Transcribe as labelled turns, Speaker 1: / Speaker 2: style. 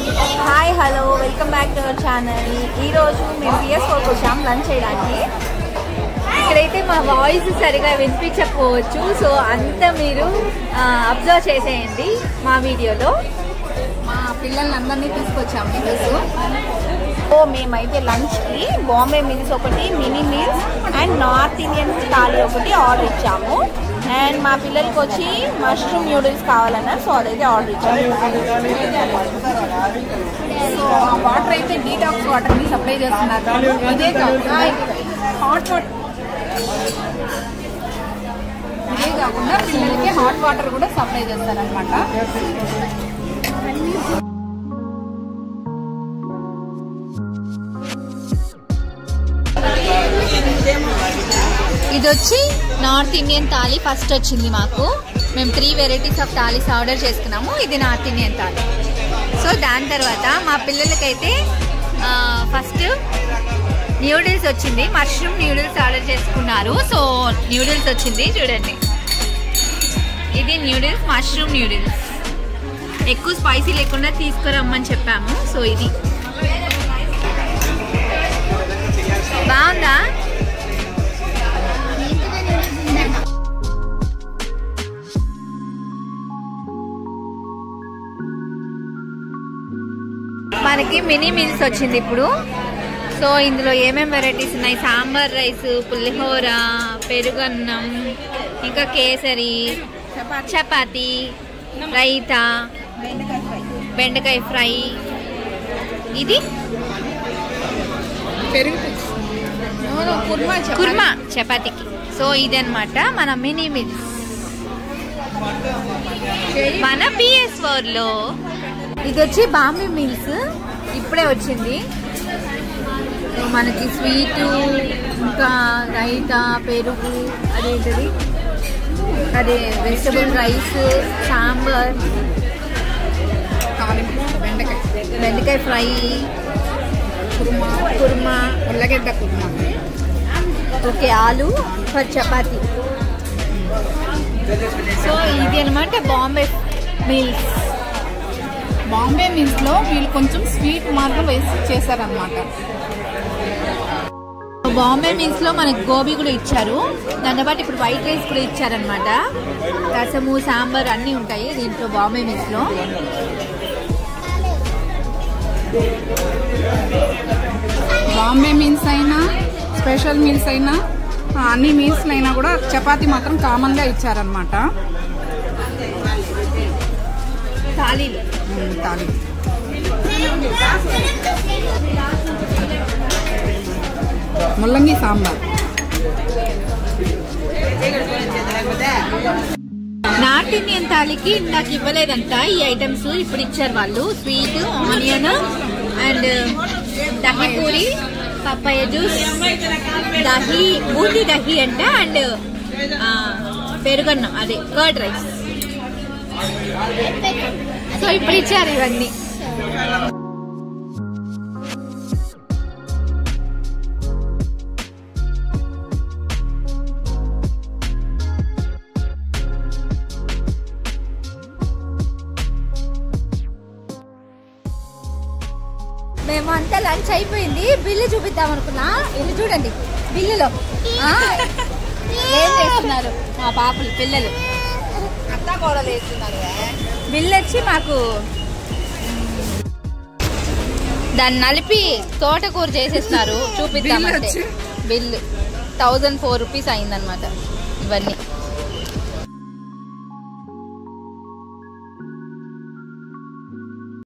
Speaker 1: Hi hello welcome back to our channel ఈరోజు మేము PS ఫోర్కి వచ్చాం లంచ్ చేయడానికి ఇక్కడైతే మా వాయిస్ సరిగా వినిపించకపోవచ్చు సో అంతా మీరు అబ్జర్వ్ చేసేయండి మా వీడియోలో
Speaker 2: మా పిల్లలందరినీ తీసుకొచ్చాము ఈరోజు
Speaker 1: సో మేమైతే లంచ్కి బాంబే మీల్స్ ఒకటి mini meals and north Indian thali ఒకటి ఆర్డర్ ఇచ్చాము అండ్ మా పిల్లలకి వచ్చి మష్రూమ్ న్యూడిల్స్ కావాలన్నారు సో అదైతే ఆర్డర్ ఇచ్చాము
Speaker 2: సో ఆ వాటర్ అయితే డీటాక్స్ వాటర్ ని సప్లై చేస్తున్నారు ఇదే కాకుండా హాట్ వాటర్ ఇదే కాకుండా పిల్లలకి హాట్ వాటర్ కూడా సప్లై చేస్తారనమాట
Speaker 1: ఇది వచ్చి నార్త్ ఇండియన్ థాలీ ఫస్ట్ వచ్చింది మాకు మేము three varieties of thalis order చేసుకున్నాము ఇది నార్త్ ఇండియన్ థాలీ సో దాని తర్వాత మా పిల్లలకైతే ఫస్ట్ న్యూడిల్స్ వచ్చింది మష్రూమ్ న్యూడిల్స్ ఆర్డర్ చేసుకున్నారు సో న్యూడిల్స్ వచ్చింది చూడండి ఇది న్యూడిల్స్ మష్రూమ్ న్యూడిల్స్ ఎక్కువ స్పైసీ లేకుండా తీసుకురమ్మని చెప్పాము సో ఇది బాగుందా మనకి మినీ మీల్స్ వచ్చింది ఇప్పుడు సో ఇందులో ఏమేమి వెరైటీస్ ఉన్నాయి సాంబార్ రైస్ పులిహోర పెరుగన్నం ఇంకా కేసరి చపాతి రైతా బెండకాయ ఫ్రై ఇది
Speaker 2: పెరుగు కుర్మా
Speaker 1: కుర్మా చపాతీకి సో ఇదన్నమాట మన మినీ మీల్స్ మన పిఎస్ లో ఇది వచ్చి బాంబే మీల్స్ ఇప్పుడే వచ్చింది సో మనకి స్వీటు ఇంకా రైతా పెరుగు అదేంటది అదే వెజిటబుల్ రైస్ సాంబార్
Speaker 2: తాలింపు బెండకాయ
Speaker 1: బెండకాయ ఫ్రై
Speaker 2: కుర్మా
Speaker 1: కుర్మా
Speaker 2: ఉల్లగడ్డ కుర్మా
Speaker 1: ఓకే ఆలు ఫర్ చపాతి సో ఇది అనమాట బాంబే మీల్స్
Speaker 2: బాంబే మీల్స్ లో వీళ్ళు కొంచెం స్వీట్ మార్గం వేసి చేశారనమాట
Speaker 1: బాంబే మీల్స్ లో మనకి గోబీ కూడా ఇచ్చారు దాంతో పాటు ఇప్పుడు వైట్ రైస్ కూడా ఇచ్చారనమాట రసము సాంబార్ అన్నీ ఉంటాయి దీంట్లో బాంబే మీల్స్ లో
Speaker 2: బాంబే మీల్స్ అయినా స్పెషల్ మీల్స్ అయినా ఆ, అన్ని మీల్స్ అయినా కూడా చపాతి మాత్రం కామన్ గా ఇచ్చారనమాట
Speaker 1: థాలీలు
Speaker 2: తాలి ముల్లంగి సాంబార్
Speaker 1: నార్త్ ఇండియన్ థాలీకి నాకు ఇవ్వలేదంట ఈ ఐటమ్స్ ఇప్పుడు ఇచ్చారు వాళ్ళు sweet onion and dahi puri papaya juice dahi boondi దహి అంట అండ్ పెరుగన్నం అదే కర్డ్ రైస్ సో ఇప్పుడు ఇచ్చారు ఇవన్నీ మేము అంతా లంచ్ అయిపోయింది బిల్లు చూపిద్దాం అనుకున్నా ఇది చూడండి బిల్లులో ఆ, ఏం చేస్తున్నారు మా పాపలు పిల్లలు
Speaker 2: అత్తా కూడలు వేస్తున్నారు
Speaker 1: బిల్లు వచ్చి మాకు దాన్ని నలిపి తోటకూర చేసేస్తున్నారు చూపిద్దామంటే
Speaker 2: బిల్లు వచ్చి?
Speaker 1: బిల్లు థౌజండ్ ఫోర్ రూపీస్ అయిందనమాట ఇవన్నీ